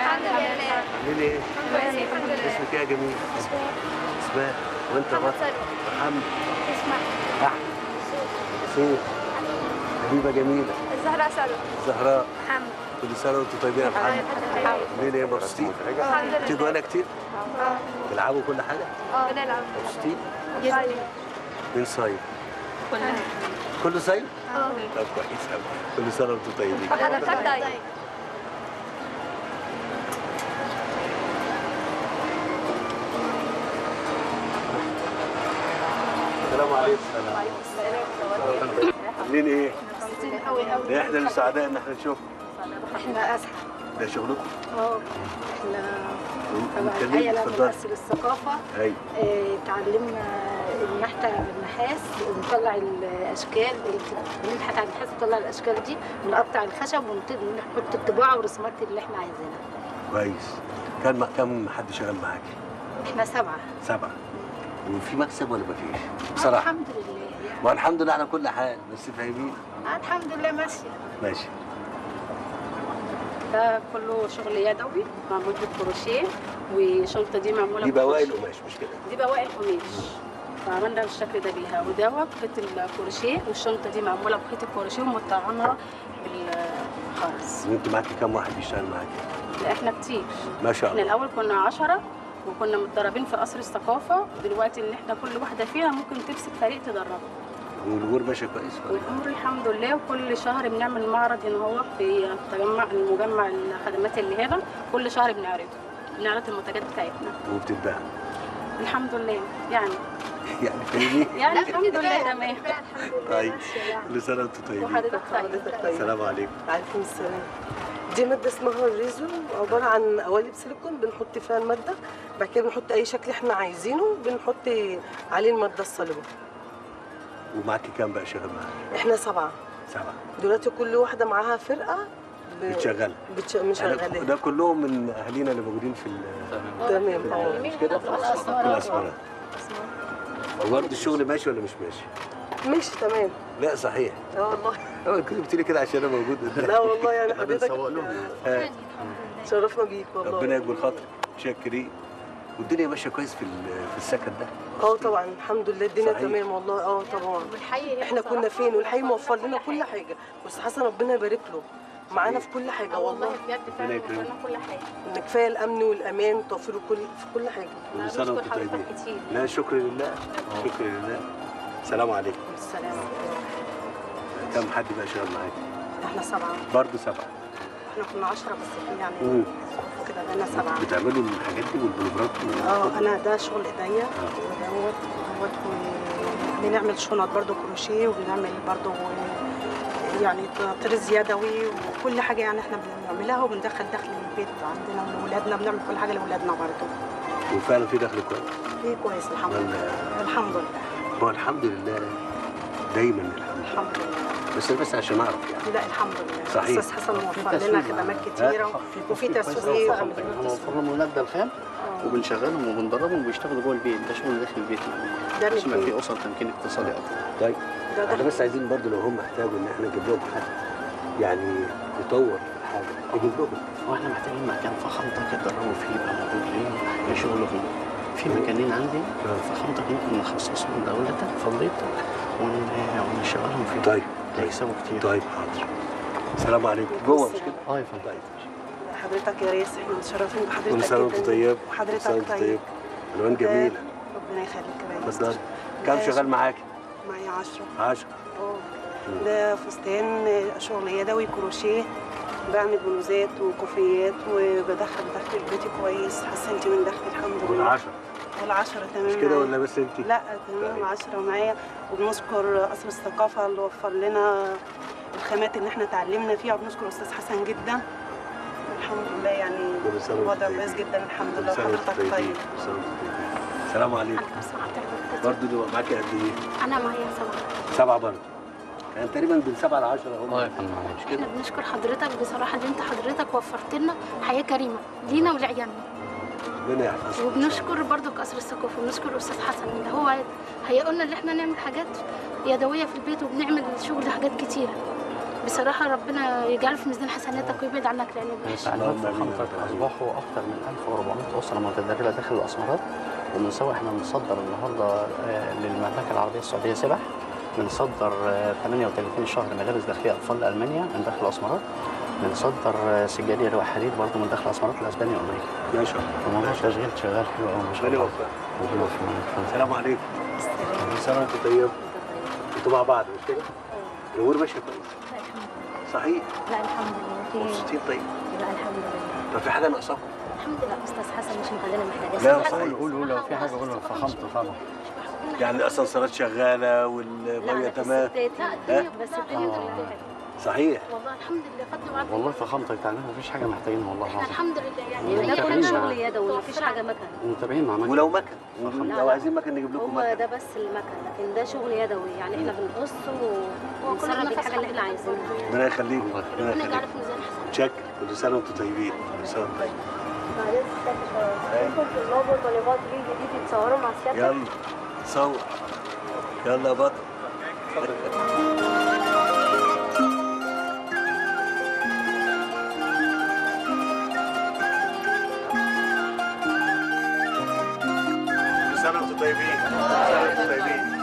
الحمد لله عاملين ايه؟ كويسين الحمد لله اسمك ايه يا جميل؟ اسماء وانت محمد بقى؟ سلوى محمد اسمع احمد سيف حبيبه جميله الزهراء سلوى زهراء محمد كل سنه وانتم طيبين يا محمد عاملين ايه مبسوطين؟ الحمد لله بتيجوا هنا كتير؟ تلعبوا كل حاجه؟ اه بنلعب مبسوطين؟ جدا مين صايم؟ كله صايم؟ طب كويس قوي كل سنه وانتم طيبين انا بتاعت دايت السلام عليكم عاملين ايه؟ ده احنا اللي سعداء ان احنا نشوفكم احنا اسعد ده شغلكم؟ اه احنا تبع نتكلم، الهيئه اتفضل. لممثل الثقافه ايوه اه تعلمنا النحت على النحاس ونطلع الاشكال بننحت على النحاس نطلع الاشكال دي ونقطع الخشب ونحط الطباعه والرسومات اللي احنا عايزينها كويس كان كم حد شغال معاكي؟ احنا سبعه سبعه وفي مكسب ولا مفيش؟ بصراحه الحمد لله يعني. ما الحمد لله على كل حال بس فاهمين آه، الحمد لله ماشيه ماشي ده كله شغل يدوي معمول بالكروشيه والشنطه دي معموله دي بواقي بالكروشيه. القماش مش كده؟ دي بواقي القماش فعملنا بالشكل ده بيها ودوت خيط الكروشيه والشنطه دي معموله بخيط الكروشيه ومطعنها بالخرز وانت معاكي كم واحد بيشتغل معاكي؟ لا احنا كتير ما شاء احنا الله الاول كنا عشرة وكنا متدربين في قصر الثقافه دلوقتي ان احنا كل واحده فيها ممكن تمسك فريق تدربه والامور ماشيه كويس ولا؟ والامور الحمد لله وكل شهر بنعمل معرض هنا هو في تجمع المجمع الخدمات اللي هنا كل شهر بنعرضه بنعرض المنتجات بتاعتنا وبتتباع الحمد لله يعني يعني فاهمين؟ يعني الحمد لله تمام طيب كل سنه وانتم طيبين وحضرتك طيب السلام عليكم عليكم السلام دي مادة اسمها الريزو عبارة عن قوالب سيليكون بنحط فيها المادة بعد كده بنحط أي شكل احنا عايزينه بنحط عليه المادة الصلبة ومعاكي كام بقى شغال معاكي؟ احنا سبعة سبعه دلوقتي كل واحدة معاها فرقة ب... بتشغلها بتش... مشغلة ده كلهم من اهالينا اللي موجودين في ال- تمام اه مش كده؟ في الاسمرات وبرضه الشغل ماشي ولا مش ماشي؟ ماشي تمام لا صحيح اه والله هو كنت قلت لي كده عشان انا موجود قدامك. لا والله يعني حضرتك بنسوق لهم. آه، شرفنا بيك والله ربنا يكبر خاطرك شاكرين والدنيا ماشيه كويس في ال- في السكن ده اه طبعا الحمد لله الدنيا صحيح. تمام والله اه طبعا والحقيقه احنا كنا فين والحي موفر لنا كل حاجة بس حسن ربنا يبارك له معانا في كل حاجة والله بجد فعلا ربنا يكرمك. وفرنا كل حاجه ان كفايه الامن والامان توفير كل في كل حاجه كل سنه وانتم بشكر حضرتك طيبين كتير لا شكر لله شكر لله السلام عليكم السلام كم حد بقى شغال معاكي؟ احنا سبعه برضه سبعه احنا كنا عشرة بس في يعني مم. كده بقينا سبعه بتعملوا الحاجات دي والبلوجرات اه انا ده شغل ايديا ودوت ودوت و- بنعمل شنط برضو كروشيه وبنعمل برضو يعني طرز يدوي وكل حاجه يعني احنا بنعملها وبندخل دخل البيت عندنا لاولادنا بنعمل كل حاجه لاولادنا برضو وفعلا في دخل كويس ايه كويس الحمد ولا- لله الحمد لله هو الحمد لله دايما الحمد لله الحمد لله بس بس عشان اعرف يعني لا الحمد لله صحيح. استاذ حسن موفر لنا خدمات كتيره وفي تسويق احنا موفر لهم الماده الخام وبنشغلهم وبندربهم وبيشتغلوا جوه البيت ده شغل داخل البيت ده عشان يبقى من في اسر تمكين اقتصادي اكتر طيب ده احنا ده بس عايزين برضه لو هم احتاجوا ان احنا نجيب لهم حد يعني يطور الحاجه نجيب لهم واحنا محتاجين مكان فخامتك يتدربوا فيه يبقى موجود ليهم لشغلهم في مكانين عندي فخامتك ممكن نخصصهم دولتك فضيتك ون- ونشغلهم فيه طيب طيب هيكسبوا كتير طيب حاضر السلام عليكم جوه مش كده؟ اه يا فندم طيب حضرتك يا ريس احنا متشرفين بحضرتك كل سنه وانت جداً. طيب كل سنه وحضرتك وانت طيب طيب الوان ده- جميله ربنا يخليك يا ريس اتفضل كم شغال معاكي؟ معايا 10 10 اه ده فستان شغل يدوي كروشيه بعمل بلوزات وكوفيات وبدخل دخل البيتي كويس حسنت من دخل الحمد كل لله 10 والعشرة تمام مش كده معايا. ولا بس انت؟ لا تمام عشرة معايا وبنشكر قصر الثقافة اللي وفر لنا الخامات اللي احنا اتعلمنا فيها وبنشكر أستاذ حسن جدا الحمد لله يعني كل سنة وانت الوضع طيب. كويس جدا الحمد كل لله سنة وانت وحضرتك طيبين. طيب كل سنة وانت طيبين. السلام عليكم برضه دول معاكي قد ايه؟ انا معايا سبعه سبعة برضه يعني تقريبا من سبعة ل 10 هم اه يا فندم مش احنا كده؟ بنشكر حضرتك بصراحه ان انت حضرتك وفرت لنا حياه كريمه لينا ولعيالنا ربنا يحفظكم وبنشكر برضو قصر الثقافه وبنشكر استاذ حسن اللي هو هيقولنا ان احنا نعمل حاجات يدويه في البيت وبنعمل شغل حاجات كتيره بصراحه ربنا يجعله في ميزان حسناتك ويبعد عنك العين الوحشه تعليمات اللهم آمين. فخامتك أصبحوا أكثر من 1400 أسرة متدربة داخل الأسمرات ومن سوا احنا بنصدر النهارده آه، للمملكة العربية السعودية سبح بنصدر آه، 38 شهر ملابس داخلية أطفال لألمانيا من داخل الأسمرات بنصدر آه، سجادية لواء حديد برضه من داخل الأسمرات لأسبانيا وأمريكا ما شاء الله فموضوع التشغيل شغال حلو قوي ما شاء ربنا الله يوفقك ربنا يوفقك. السلام عليكم كل سنه وانتم طيب انتوا مع بعض مش كده؟ الامور ماشيه كويس صحيح لا الحمد لله في مبسوطين طيب لا الحمد لله طب في حاجه ناقصاكم؟ الحمد لا لله استاذ حسن مش مخلينا محتاجين لا بس- صحيح قول قول لو في حاجة قول فخامته طبعا يعني الاسانسيرات شغاله والميه تمام لا الدنيا بس الدنيا آه. متلتلة. صحيح والله الحمد لله خدت وعدت والله فخامتك تعليمات مفيش حاجة محتاجينها والله احنا العظيم الحمد لله يعني ده ده أي كله كمان حاجة شغل يدوي مفيش حاجه مكن متابعين مع مكتب ولو مكن فخامتك. لو عايزين مكن نجيب لكم هو مكن ده بس المكن لكن ده شغل يدوي يعني احنا بنقص هو كل ونسرب نفس الحاجه اللي احنا عايزينها ربنا يخليك ربنا ربنا يجعله يخليك في ميزان حسناتك تشك كل سنه وانتم طيبين كل سنه وانتم طيبين ممكن طلاب وطالبات جيل جديد يتصوروا مع سيادتك يلا صور يلا يا بطل كل سنه وانتم طيبين كل سنه وانتم طيبين